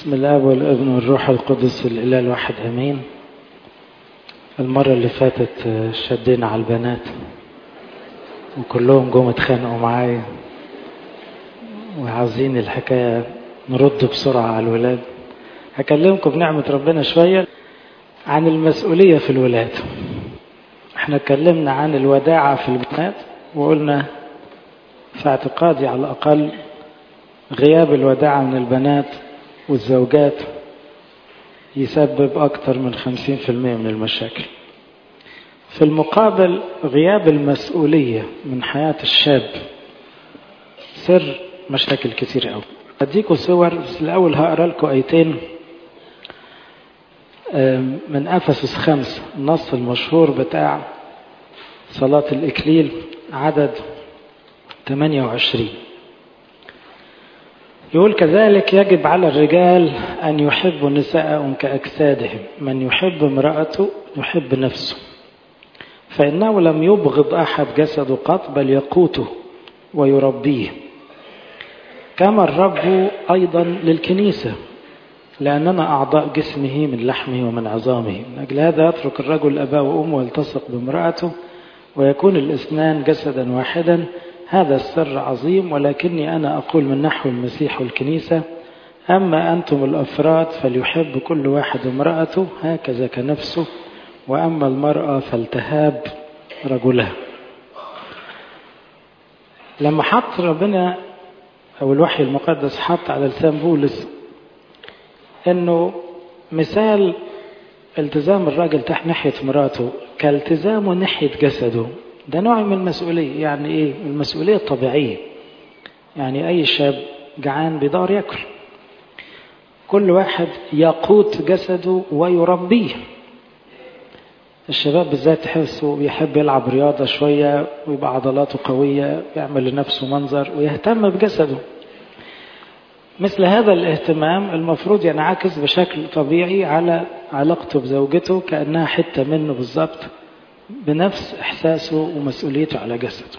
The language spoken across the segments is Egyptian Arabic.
بسم الله والابن والروح القدس الإله الواحد أمين المرة اللي فاتت شدينا على البنات وكلهم جم اتخانقوا معايا وعاوزين الحكاية نرد بسرعة على الولاد هكلمكم بنعمة ربنا شوية عن المسؤولية في الولاد احنا اتكلمنا عن الوداعة في البنات وقلنا في اعتقادي على الأقل غياب الوداعة من البنات والزوجات يسبب أكثر من 50% من المشاكل في المقابل غياب المسؤولية من حياة الشاب سر مشاكل كتير قوي أديكم صور بس الأول هقرأ لكم آيتين من أفسس خمسة النص المشهور بتاع صلاة الإكليل عدد 28 يقول كذلك يجب على الرجال أن يحبوا نساءهم كأجسادهم من يحب امرأته يحب نفسه فإنه لم يبغض أحد جسده قط بل يقوته ويربيه كما الرب أيضا للكنيسة لأننا أعضاء جسمه من لحمه ومن عظامه من أجل هذا يترك الرجل أباه وأمه ويلتصق بامرأته ويكون الاثنان جسدا واحدا هذا السر عظيم ولكني أنا أقول من نحو المسيح والكنيسة أما أنتم الأفراد فليحب كل واحد امرأته هكذا كنفسه وأما المرأة فلتهاب رجلها لما حط ربنا أو الوحي المقدس حط على لسان بولس أنه مثال التزام الراجل تحت ناحية مراته كالتزامه ناحية جسده ده نوع من المسؤولية يعني ايه المسؤولية الطبيعية يعني اي شاب جعان بيدور ياكل كل واحد يقوت جسده ويربيه الشباب بالذات تحسه بيحب يلعب رياضة شوية ويبقى عضلاته قوية يعمل لنفسه منظر ويهتم بجسده مثل هذا الاهتمام المفروض ينعكس بشكل طبيعي على علاقته بزوجته كأنها حتة منه بالظبط بنفس إحساسه ومسؤوليته على جسده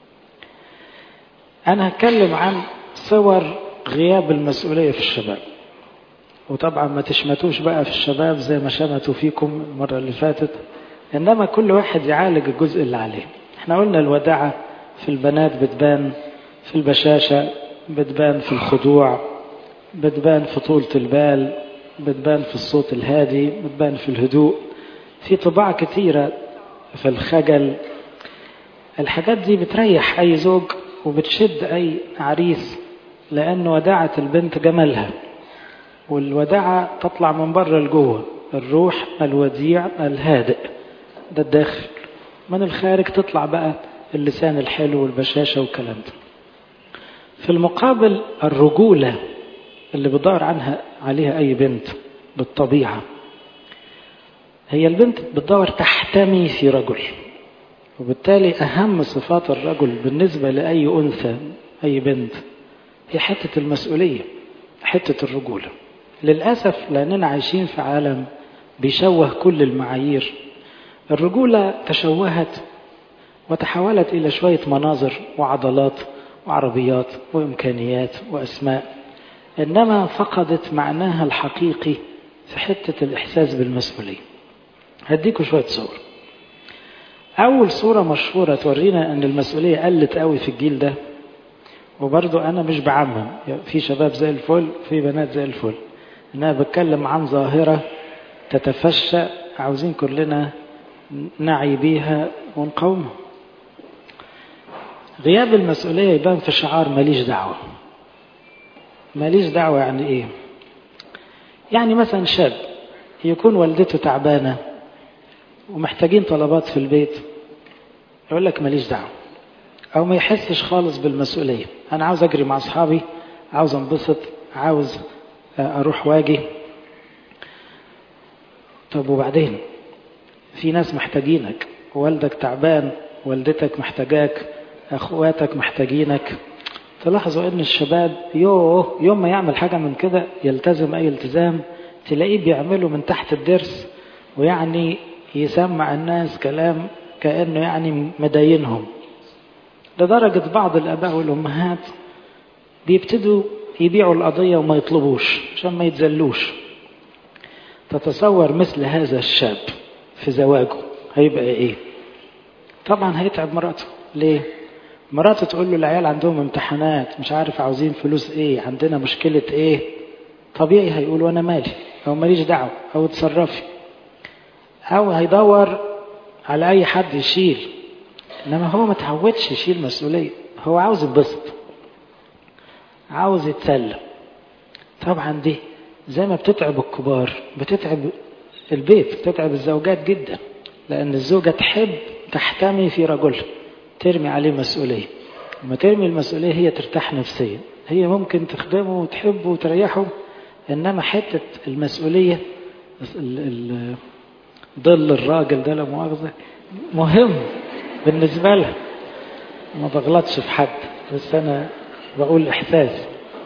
أنا هتكلم عن صور غياب المسؤولية في الشباب وطبعا ما تشمتوش بقى في الشباب زي ما شمتوا فيكم المرة اللي فاتت إنما كل واحد يعالج الجزء اللي عليه احنا قلنا الوداعة في البنات بتبان في البشاشة بتبان في الخضوع بتبان في طولة البال بتبان في الصوت الهادي بتبان في الهدوء في طباع كثيرة في الخجل الحاجات دي بتريح أي زوج وبتشد أي عريس لأن وداعة البنت جمالها والوداعة تطلع من بره لجوه الروح الوديع الهادئ ده الداخل من الخارج تطلع بقى اللسان الحلو والبشاشة والكلام ده في المقابل الرجولة اللي بدور عنها عليها أي بنت بالطبيعة هي البنت بتدور تحتمي في رجل وبالتالي أهم صفات الرجل بالنسبة لأي أنثى أي بنت هي حتة المسؤولية حتة الرجولة للأسف لأننا عايشين في عالم بيشوه كل المعايير الرجولة تشوهت وتحولت إلى شوية مناظر وعضلات وعربيات وإمكانيات وأسماء إنما فقدت معناها الحقيقي في حتة الإحساس بالمسؤولية هديكوا شوية صور أول صورة مشهورة تورينا أن المسؤولية قلت قوي في الجيل ده وبرضو أنا مش بعمم في شباب زي الفل في بنات زي الفل أنا بتكلم عن ظاهرة تتفشى عاوزين كلنا نعي بيها ونقاومها غياب المسؤولية يبان في شعار ماليش دعوة ماليش دعوة يعني إيه يعني مثلا شاب يكون والدته تعبانة ومحتاجين طلبات في البيت يقول لك ماليش دعوة أو ما يحسش خالص بالمسؤولية أنا عاوز أجري مع أصحابي عاوز أنبسط عاوز أروح واجي طب وبعدين في ناس محتاجينك والدك تعبان والدتك محتاجاك أخواتك محتاجينك تلاحظوا ان الشباب يوه يوم ما يعمل حاجة من كده يلتزم اي التزام تلاقيه بيعمله من تحت الدرس ويعني يسمع الناس كلام كأنه يعني مداينهم لدرجة بعض الآباء والأمهات بيبتدوا يبيعوا القضية وما يطلبوش عشان ما يتذلوش تتصور مثل هذا الشاب في زواجه هيبقى ايه طبعا هيتعب مراته ليه مراته تقول له العيال عندهم امتحانات مش عارف عاوزين فلوس ايه عندنا مشكلة ايه طبيعي هيقول وانا مالي او ماليش دعوة او اتصرفي او هيدور على اي حد يشيل انما هو ما تعودش يشيل مسؤولية هو عاوز يتبسط عاوز يتسلى طبعا دي زي ما بتتعب الكبار بتتعب البيت بتتعب الزوجات جدا لان الزوجة تحب تحتمي في رجلها ترمي عليه مسؤولية لما ترمي المسؤولية هي ترتاح نفسيا هي ممكن تخدمه وتحبه وتريحه إنما حتة المسؤولية ظل الراجل ده لا مؤاخذة مهم بالنسبة لها ما بغلطش في حد بس أنا بقول إحساس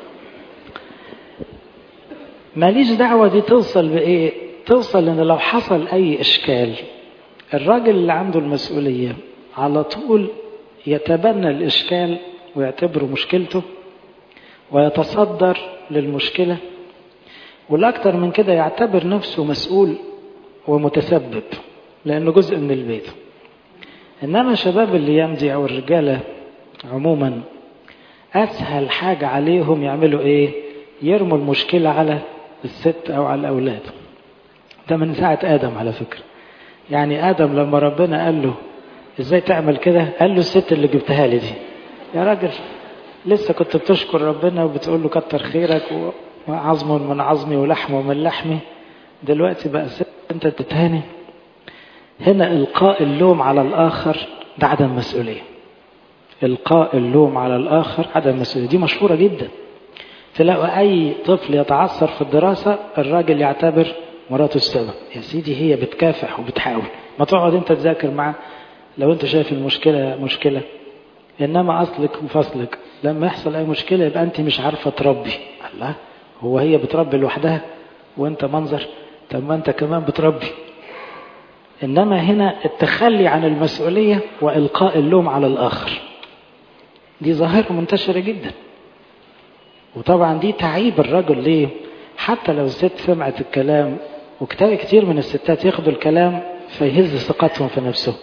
ماليش دعوة دي توصل بإيه توصل إن لو حصل أي إشكال الراجل اللي عنده المسؤولية على طول يتبنى الإشكال ويعتبره مشكلته ويتصدر للمشكلة والأكثر من كده يعتبر نفسه مسؤول ومتسبب لأنه جزء من البيت إنما الشباب اللي يمضي أو الرجالة عموما أسهل حاجة عليهم يعملوا إيه يرموا المشكلة على الست أو على الأولاد ده من ساعة آدم على فكرة يعني آدم لما ربنا قال له ازاي تعمل كده قال له الست اللي جبتها لي دي يا راجل لسه كنت بتشكر ربنا وبتقول له كتر خيرك وعظم من عظمي ولحم من لحمي دلوقتي بقى ست انت تتهاني هنا القاء اللوم على الاخر ده عدم مسؤوليه القاء اللوم على الاخر عدم مسؤوليه دي مشهوره جدا تلاقوا اي طفل يتعثر في الدراسه الراجل يعتبر مراته السبب يا سيدي هي بتكافح وبتحاول ما تقعد انت تذاكر معاه لو انت شايف المشكلة مشكلة انما اصلك وفصلك لما يحصل اي مشكلة يبقى انت مش عارفة تربي الله هو هي بتربي لوحدها وانت منظر طب ما انت كمان بتربي انما هنا التخلي عن المسؤولية والقاء اللوم على الاخر دي ظاهرة منتشرة جدا وطبعا دي تعيب الرجل ليه حتى لو الست سمعت الكلام وكتير كتير من الستات ياخدوا الكلام فيهز ثقتهم في نفسهم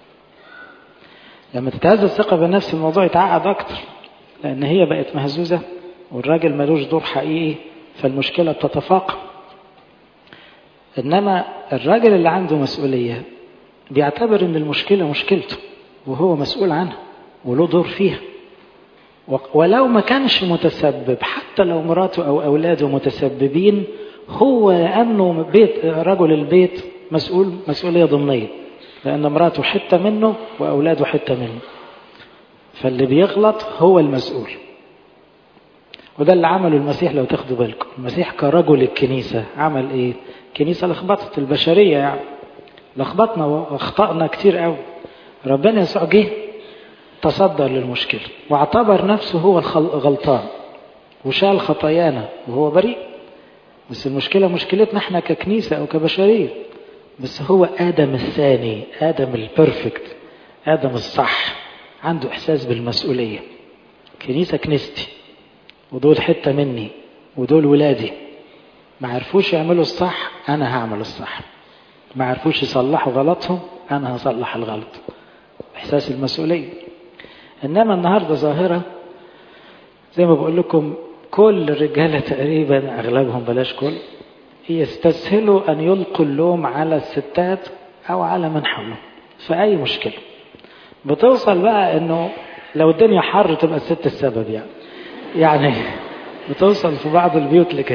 لما تتهز الثقة بالنفس الموضوع يتعقد أكتر لأن هي بقت مهزوزة والراجل ملوش دور حقيقي فالمشكلة بتتفاقم إنما الراجل اللي عنده مسؤولية بيعتبر إن المشكلة مشكلته وهو مسؤول عنها وله دور فيها ولو ما كانش متسبب حتى لو مراته أو أولاده متسببين هو لأنه بيت رجل البيت مسؤول مسؤولية ضمنية لأن مراته حتة منه وأولاده حتة منه فاللي بيغلط هو المسؤول وده اللي عمله المسيح لو تاخدوا بالكم المسيح كرجل الكنيسة عمل ايه الكنيسة لخبطت البشرية يعني لخبطنا واخطأنا كتير قوي ربنا يسوع جه تصدر للمشكلة واعتبر نفسه هو الغلطان وشال خطايانا وهو بريء بس المشكلة مشكلتنا احنا ككنيسة او كبشرية بس هو آدم الثاني آدم البرفكت آدم الصح عنده إحساس بالمسؤولية كنيسة كنيستي ودول حتة مني ودول ولادي ما عرفوش يعملوا الصح أنا هعمل الصح ما عرفوش يصلحوا غلطهم أنا هصلح الغلط إحساس المسؤولية إنما النهاردة ظاهرة زي ما بقول لكم كل الرجالة تقريبا أغلبهم بلاش كل يستسهلوا أن يلقوا اللوم على الستات أو على من حولهم في أي مشكلة بتوصل بقى أنه لو الدنيا حر تبقى الست السبب يعني يعني بتوصل في بعض البيوت لكده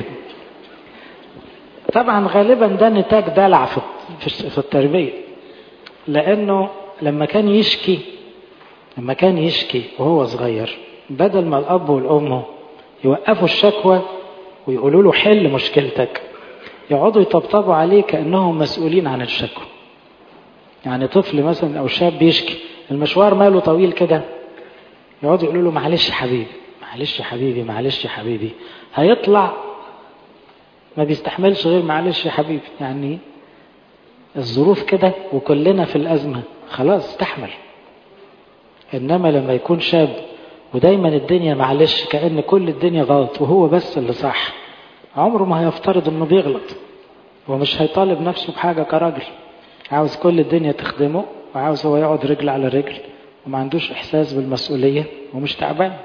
طبعا غالبا ده نتاج دلع في في التربية لأنه لما كان يشكي لما كان يشكي وهو صغير بدل ما الأب والأم يوقفوا الشكوى ويقولوا له حل مشكلتك يقعدوا يطبطبوا عليه كأنهم مسؤولين عن الشكوى يعني طفل مثلا أو شاب بيشكي المشوار ماله طويل كده يقعدوا يقولوا له معلش يا حبيبي معلش يا حبيبي معلش يا حبيبي هيطلع ما بيستحملش غير معلش يا حبيبي يعني الظروف كده وكلنا في الأزمة خلاص استحمل إنما لما يكون شاب ودايما الدنيا معلش كأن كل الدنيا غلط وهو بس اللي صح عمره ما هيفترض انه بيغلط ومش هيطالب نفسه بحاجة كراجل عاوز كل الدنيا تخدمه وعاوز هو يقعد رجل على رجل وما عندوش إحساس بالمسؤولية ومش تعبان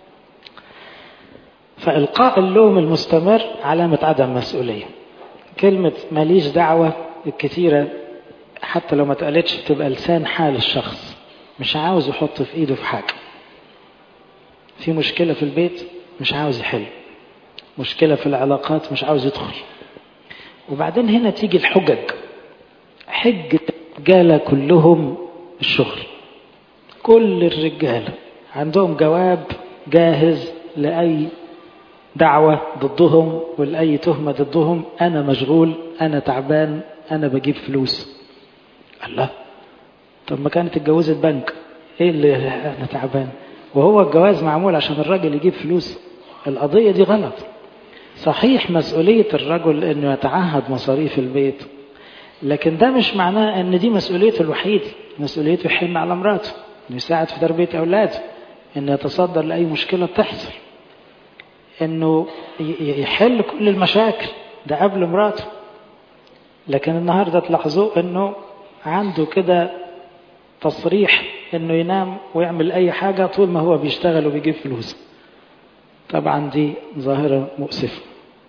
فإلقاء اللوم المستمر علامة عدم مسؤولية كلمة ماليش دعوة الكتيرة حتى لو ما اتقالتش بتبقى لسان حال الشخص مش عاوز يحط في ايده في حاجة في مشكلة في البيت مش عاوز يحل مشكلة في العلاقات مش عاوز يدخل وبعدين هنا تيجي الحجج حج الرجالة كلهم الشغل كل الرجالة عندهم جواب جاهز لأي دعوة ضدهم ولأي تهمة ضدهم أنا مشغول أنا تعبان أنا بجيب فلوس الله طب ما كانت اتجوزت بنك ايه اللي انا تعبان وهو الجواز معمول عشان الراجل يجيب فلوس القضية دي غلط صحيح مسؤولية الرجل انه يتعهد مصاريف البيت لكن ده مش معناه ان دي مسؤوليته الوحيدة مسؤوليته يحن على مراته انه يساعد في تربية اولاده انه يتصدر لاي مشكلة بتحصل انه يحل كل المشاكل ده قبل مراته لكن النهاردة تلاحظوا انه عنده كده تصريح انه ينام ويعمل اي حاجة طول ما هو بيشتغل وبيجيب فلوس طبعا دي ظاهرة مؤسفة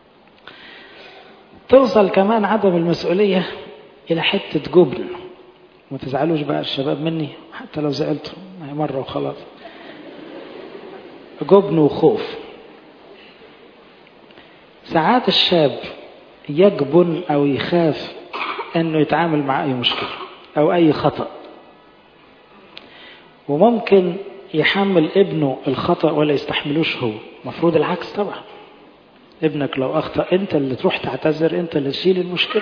توصل كمان عدم المسؤولية الى حتة جبن ما تزعلوش بقى الشباب مني حتى لو زعلتوا مرة وخلاص جبن وخوف ساعات الشاب يجبن او يخاف انه يتعامل مع اي مشكله او اي خطا وممكن يحمل ابنه الخطا ولا يستحملوش هو المفروض العكس طبعا ابنك لو اخطا انت اللي تروح تعتذر انت اللي تشيل المشكله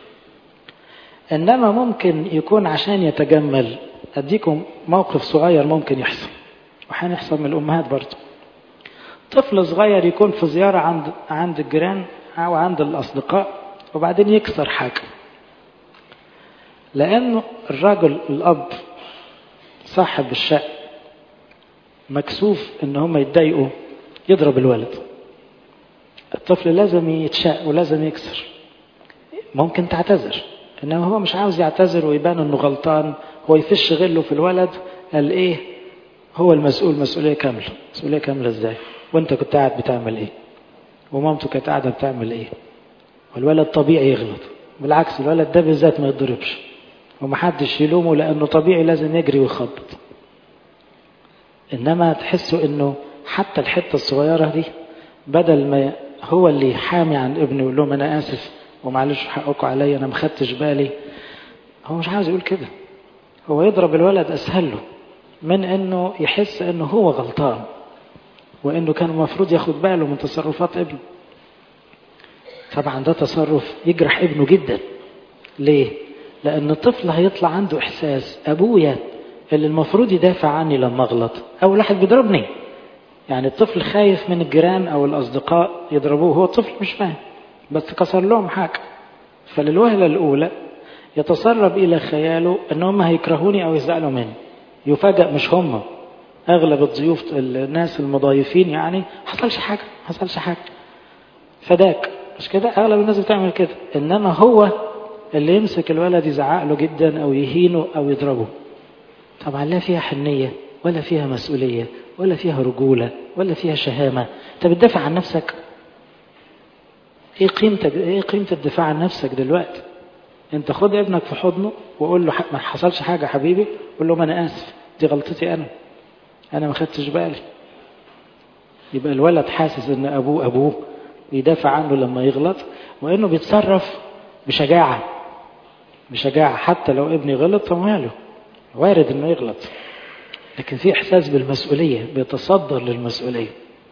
انما ممكن يكون عشان يتجمل اديكم موقف صغير ممكن يحصل واحيانا يحصل من الامهات برضه طفل صغير يكون في زياره عند عند الجيران او عند الاصدقاء وبعدين يكسر حاجه لأنه الرجل الأب صاحب الشأن مكسوف إن هم يتضايقوا يضرب الولد الطفل لازم يتشاء ولازم يكسر ممكن تعتذر إنما هو مش عاوز يعتذر ويبان إنه غلطان هو يفش غله في الولد قال إيه هو المسؤول مسؤولية كاملة مسؤولية كاملة إزاي وأنت كنت قاعد بتعمل إيه ومامته كانت قاعدة بتعمل إيه والولد طبيعي يغلط بالعكس الولد ده بالذات ما يتضربش ومحدش يلومه لأنه طبيعي لازم يجري ويخبط إنما تحسوا إنه حتى الحتة الصغيرة دي بدل ما هو اللي يحامي عن ابنه ويقول لهم أنا آسف ومعلش حقكم عليا أنا ما خدتش بالي هو مش عاوز يقول كده هو يضرب الولد أسهل له من إنه يحس إنه هو غلطان وإنه كان المفروض ياخد باله من تصرفات ابنه طبعا ده تصرف يجرح ابنه جدا ليه؟ لأن الطفل هيطلع عنده إحساس أبويا اللي المفروض يدافع عني لما أغلط أول واحد بيضربني يعني الطفل خايف من الجيران أو الأصدقاء يضربوه هو الطفل مش فاهم بس كسر لهم حاجة فللوهلة الأولى يتسرب إلى خياله أن هم هيكرهوني أو يزعلوا مني يفاجأ مش هم أغلب الضيوف الناس المضايفين يعني حصلش حاجة حصلش حاجة فداك مش كده أغلب الناس بتعمل كده إنما هو اللي يمسك الولد يزعق له جدا أو يهينه أو يضربه طبعا لا فيها حنية ولا فيها مسؤولية ولا فيها رجولة ولا فيها شهامة أنت بتدافع عن نفسك ايه قيمتك ايه قيمة الدفاع عن نفسك دلوقتي انت خد ابنك في حضنه وقول له ما حصلش حاجة حبيبي قول له ما انا اسف دي غلطتي انا انا ما خدتش بالي يبقى الولد حاسس ان ابوه ابوه يدافع عنه لما يغلط وانه بيتصرف بشجاعة بشجاعة حتى لو ابني غلط فماله وارد انه يغلط لكن في احساس بالمسؤولية بيتصدر للمسؤولية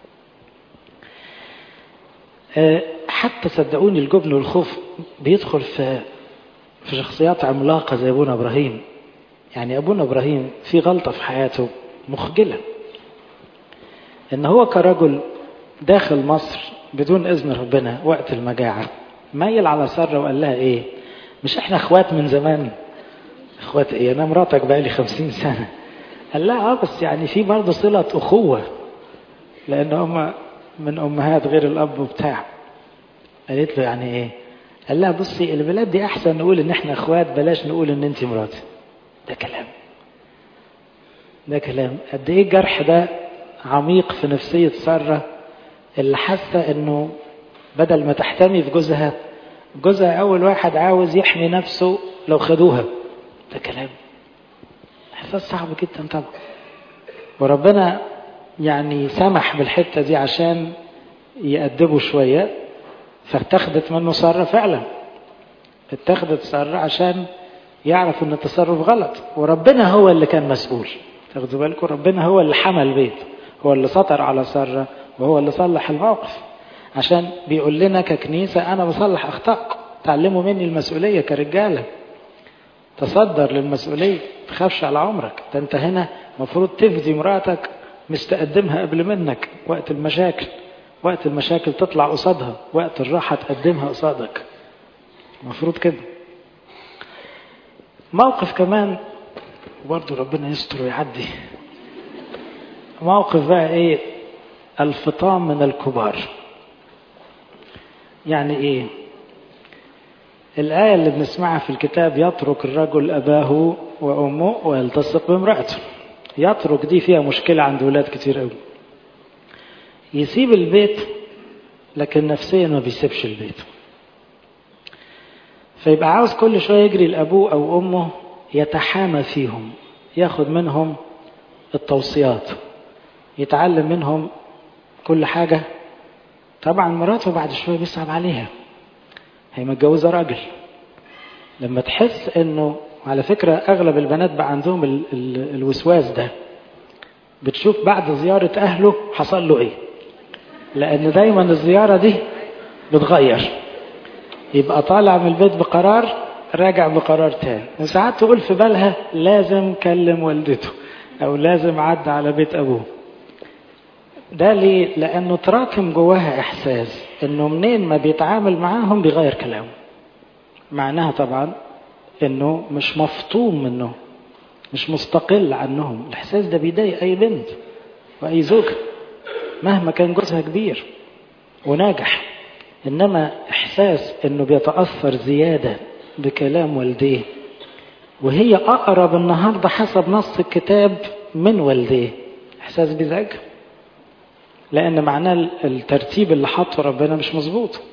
حتى صدقوني الجبن والخوف بيدخل في في شخصيات عملاقة زي أبونا إبراهيم يعني أبونا إبراهيم في غلطة في حياته مخجلة إن هو كرجل داخل مصر بدون إذن ربنا وقت المجاعة ميل على سارة وقال لها إيه مش إحنا إخوات من زمان إخوات إيه أنا مراتك بقالي خمسين سنة قال لا اه بس يعني في برضه صلة أخوة لأن هم من أمهات غير الأب وبتاع قالت له يعني إيه؟ قال لها بصي البلاد دي أحسن نقول إن إحنا إخوات بلاش نقول إن أنت مراتي ده كلام ده كلام قد إيه الجرح ده عميق في نفسية سارة اللي حاسة إنه بدل ما تحتمي في جوزها جوزها أول واحد عاوز يحمي نفسه لو خدوها ده كلام إحساس صعب جدا طبعا وربنا يعني سمح بالحتة دي عشان يأدبوا شوية فاتخذت منه سارة فعلا اتخذت سارة عشان يعرف ان التصرف غلط وربنا هو اللي كان مسؤول تاخدوا بالكم ربنا هو اللي حمى البيت هو اللي سطر على سارة وهو اللي صلح الموقف عشان بيقول لنا ككنيسة أنا بصلح أخطاء تعلموا مني المسؤولية كرجالة تصدر للمسؤولية تخافش على عمرك ده أنت هنا مفروض تفدي مراتك مستقدمها قبل منك وقت المشاكل وقت المشاكل تطلع قصادها وقت الراحة تقدمها قصادك المفروض كده موقف كمان وبرضه ربنا يستر ويعدي موقف بقى ايه الفطام من الكبار يعني ايه الآية اللي بنسمعها في الكتاب يترك الرجل أباه وأمه ويلتصق بامرأته يترك دي فيها مشكلة عند ولاد كتير قوي يسيب البيت لكن نفسيا ما بيسيبش البيت فيبقى عاوز كل شوية يجري لأبوه أو أمه يتحامى فيهم ياخد منهم التوصيات يتعلم منهم كل حاجة طبعا مراته بعد شوية بيصعب عليها هي متجوزة راجل لما تحس انه على فكرة اغلب البنات بقى عندهم ال ال الوسواس ده بتشوف بعد زيارة اهله حصل له ايه لان دايما الزيارة دي بتغير يبقى طالع من البيت بقرار راجع بقرار تاني وساعات تقول في بالها لازم كلم والدته او لازم عدى على بيت ابوه ده ليه لانه تراكم جواها احساس انه منين ما بيتعامل معاهم بيغير كلامه معناها طبعا انه مش مفطوم منهم مش مستقل عنهم الاحساس ده بيضايق اي بنت واي زوجة مهما كان جوزها كبير وناجح انما احساس انه بيتاثر زياده بكلام والديه وهي اقرب النهارده حسب نص الكتاب من والديه احساس بزعج لان معناه الترتيب اللي حطه ربنا مش مظبوط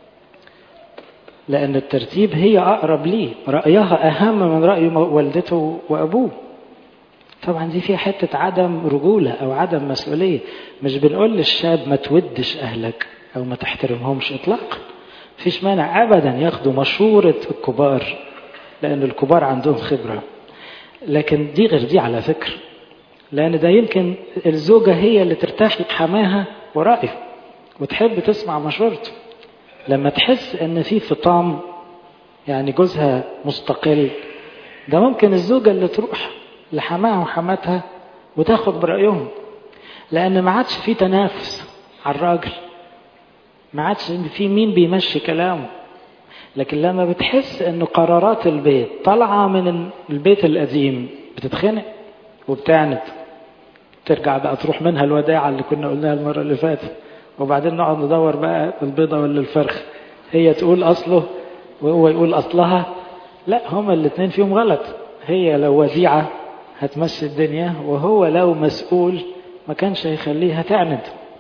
لان الترتيب هي اقرب ليه رايها اهم من راي والدته وابوه طبعا دي فيها حته عدم رجوله او عدم مسؤوليه مش بنقول للشاب ما تودش اهلك او ما تحترمهمش اطلاقا فيش مانع ابدا ياخدوا مشوره الكبار لان الكبار عندهم خبره لكن دي غير دي على فكره لان ده يمكن الزوجه هي اللي ترتاح لحماها ورايه وتحب تسمع مشورته لما تحس ان في فطام يعني جوزها مستقل ده ممكن الزوجه اللي تروح لحماها وحماتها وتاخد برايهم لان ما عادش في تنافس على الراجل ما عادش في مين بيمشي كلامه لكن لما بتحس ان قرارات البيت طالعه من البيت القديم بتتخنق وبتعند ترجع بقى تروح منها الوداعة اللي كنا قلناها المرة اللي فاتت وبعدين نقعد ندور بقى البيضة ولا الفرخ هي تقول أصله وهو يقول أصلها لا هما الاثنين فيهم غلط هي لو وديعة هتمشي الدنيا وهو لو مسؤول ما كانش هيخليها تعند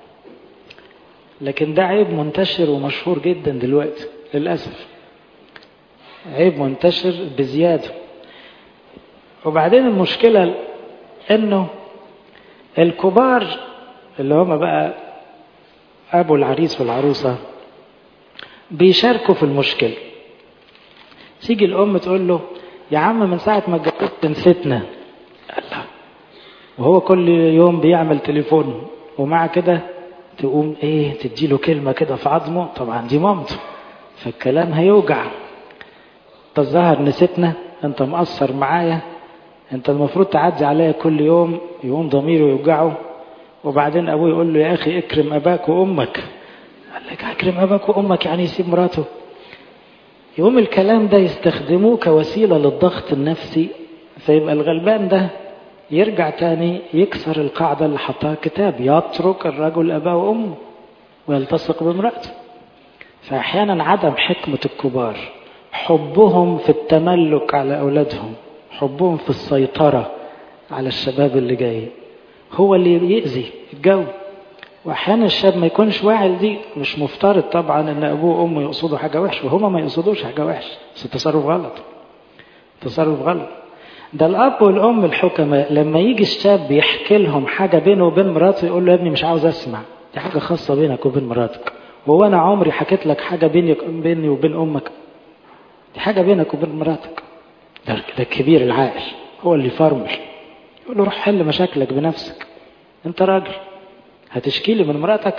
لكن ده عيب منتشر ومشهور جدا دلوقتي للأسف عيب منتشر بزيادة وبعدين المشكلة انه الكبار اللي هم بقى ابو العريس والعروسة بيشاركوا في المشكلة تيجي الام تقول له يا عم من ساعة ما اتجوزت نسيتنا الله وهو كل يوم بيعمل تليفون ومع كده تقوم ايه تديله كلمة كده في عظمه طبعا دي مامته فالكلام هيوجع انت الظاهر نسيتنا انت مقصر معايا انت المفروض تعدي عليا كل يوم يقوم ضميره يوجعه وبعدين ابوه يقول له يا اخي اكرم اباك وامك قال لك اكرم اباك وامك يعني يسيب مراته يقوم الكلام ده يستخدموه كوسيله للضغط النفسي فيبقى الغلبان ده يرجع تاني يكسر القاعدة اللي حطها الكتاب يترك الرجل أباه وأمه ويلتصق بامرأته فأحيانا عدم حكمة الكبار حبهم في التملك على أولادهم حبهم في السيطرة على الشباب اللي جاي هو اللي يأذي الجو وأحيانا الشاب ما يكونش واعي لدي مش مفترض طبعا إن أبوه وأمه يقصدوا حاجة وحشة وهما ما يقصدوش حاجة وحشة بس التصرف غلط تصرف غلط ده الأب والأم الحكماء لما يجي الشاب يحكي لهم حاجة بينه وبين مراته يقول له يا ابني مش عاوز أسمع دي حاجة خاصة بينك وبين مراتك وهو أنا عمري حكيت لك حاجة بيني بيني وبين أمك دي حاجة بينك وبين مراتك ده, ده الكبير العاقل هو اللي يفرمل يقول له روح حل مشاكلك بنفسك أنت راجل هتشكي لي من مراتك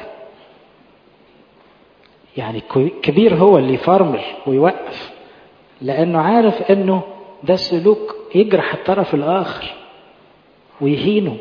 يعني كبير هو اللي يفرمل ويوقف لأنه عارف أنه ده سلوك يجرح الطرف الآخر ويهينه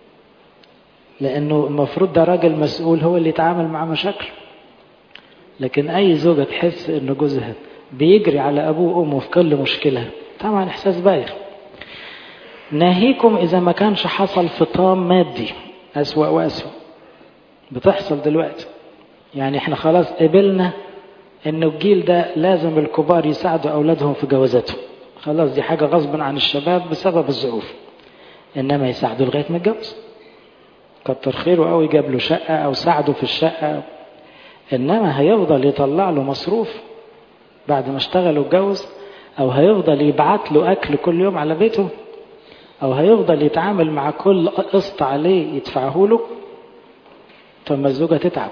لأنه المفروض ده راجل مسؤول هو اللي يتعامل مع مشاكله لكن أي زوجة تحس أنه جوزها بيجري على أبوه وأمه في كل مشكلة طبعا إحساس بايخ ناهيكم إذا ما كانش حصل فطام مادي أسوأ وأسوأ بتحصل دلوقتي يعني احنا خلاص قبلنا انه الجيل ده لازم الكبار يساعدوا اولادهم في جوازاتهم خلاص دي حاجة غصبا عن الشباب بسبب الظروف انما يساعدوا لغاية ما يتجوز كتر خيره قوي جاب له شقة او ساعده في الشقة انما هيفضل يطلع له مصروف بعد ما اشتغل واتجوز او هيفضل يبعت له اكل كل يوم على بيته او هيفضل يتعامل مع كل قسط عليه يدفعه له ثم الزوجة تتعب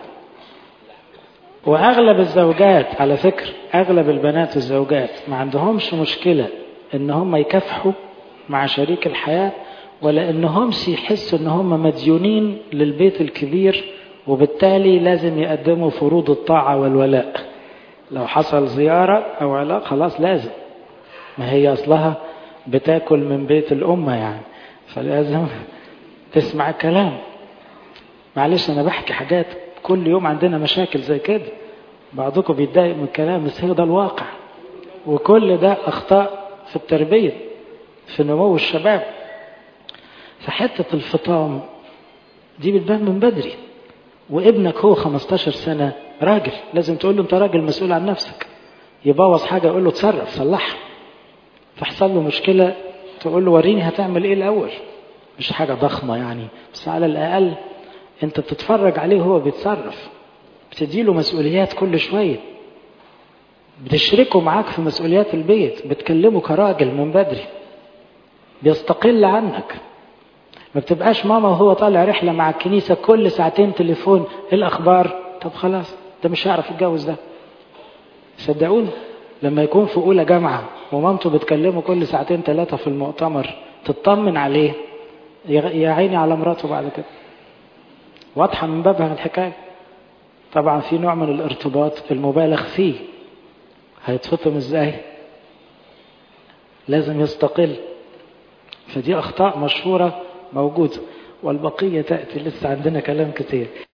واغلب الزوجات على فكرة اغلب البنات والزوجات ما عندهمش مشكلة ان هم يكافحوا مع شريك الحياة ولا انهمش يحسوا ان هم مديونين للبيت الكبير وبالتالي لازم يقدموا فروض الطاعة والولاء لو حصل زيارة او علاقة خلاص لازم ما هي اصلها بتاكل من بيت الامة يعني فلازم تسمع الكلام معلش انا بحكي حاجات كل يوم عندنا مشاكل زي كده بعضكم بيتضايق من الكلام بس هو ده الواقع وكل ده اخطاء في التربيه في نمو الشباب فحته الفطام دي بتبان من بدري وابنك هو 15 سنه راجل لازم تقول له انت راجل مسؤول عن نفسك يبوظ حاجه يقول له اتصرف صلحها تحصل له مشكله تقول له وريني هتعمل ايه الاول مش حاجه ضخمه يعني بس على الاقل انت بتتفرج عليه وهو بيتصرف بتديله مسؤوليات كل شوية بتشركه معاك في مسؤوليات البيت بتكلمه كراجل من بدري بيستقل عنك ما بتبقاش ماما وهو طالع رحلة مع الكنيسة كل ساعتين تليفون ايه الأخبار طب خلاص ده مش هيعرف يتجوز ده صدقوني لما يكون في أولى جامعة ومامته بتكلمه كل ساعتين ثلاثة في المؤتمر تطمن عليه يا عيني على مراته بعد كده واضحة من بابها الحكاية طبعا في نوع من الارتباط المبالغ فيه هيتفطم ازاي لازم يستقل فدي اخطاء مشهورة موجودة والبقية تأتي لسه عندنا كلام كتير